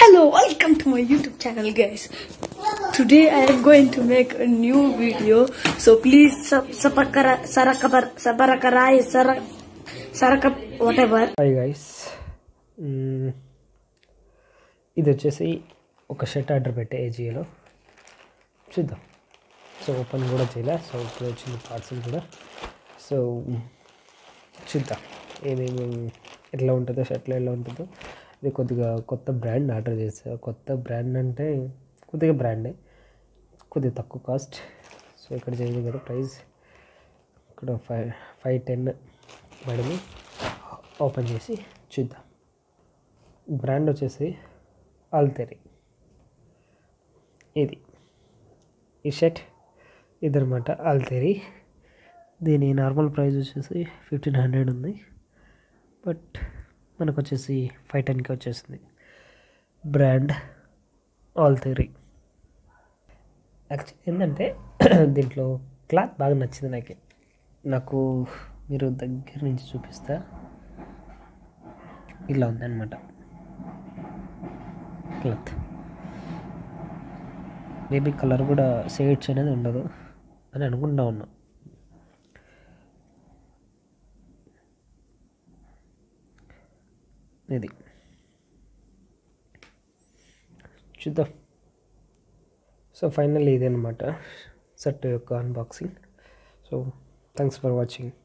Hello, welcome to my YouTube channel, guys. Today I am going to make a new video, so please sub sabakara sarakar sabarakarai sarak sarakap whatever. Hi guys ఇది వచ్చేసి ఒక shirt order పెట్టే ఏజీలో చూద్దాం so open కూడా చేయలే so ఇప్పుడు వచ్చింది parcel కూడా సో చూద్దాం ఏమేమి ఎట్లా ఉంటుందో షర్ట్లో ఎలా ఉంటుందో ఇది కొద్దిగా కొత్త బ్రాండ్ ఆర్డర్ చేసా కొత్త బ్రాండ్ అంటే కొద్దిగా బ్రాండే కొద్దిగా తక్కువ కాస్ట్ సో ఇక్కడ చేయండి కదా ప్రైస్ ఇక్కడ ఫైవ్ ఫైవ్ టెన్ పడింది ఓపెన్ చేసి చూద్దాం బ్రాండ్ వచ్చేసి ఆల్తెరీ ఇది ఈ షర్ట్ ఇదనమాట ఆల్తెరీ దీని నార్మల్ ప్రైస్ వచ్చేసి ఫిఫ్టీన్ హండ్రెడ్ ఉంది బట్ మనకు వచ్చేసి ఫైవ్ టెన్కి వచ్చేసింది బ్రాండ్ ఆల్తెరీ యాక్చువల్లీ ఏంటంటే దీంట్లో క్లాత్ బాగా నచ్చింది నాకు నాకు మీరు దగ్గర నుంచి చూపిస్తా ఇలా ఉందన్నమాట క్లాత్ మేబీ కలర్ కూడా షేడ్స్ అనేది ఉండదు అని అనుకుంటా ఉన్నా ఇది చూద్దాం సో ఫైనల్ ఇదనమాట సెట్ యొక్క unboxing so thanks for watching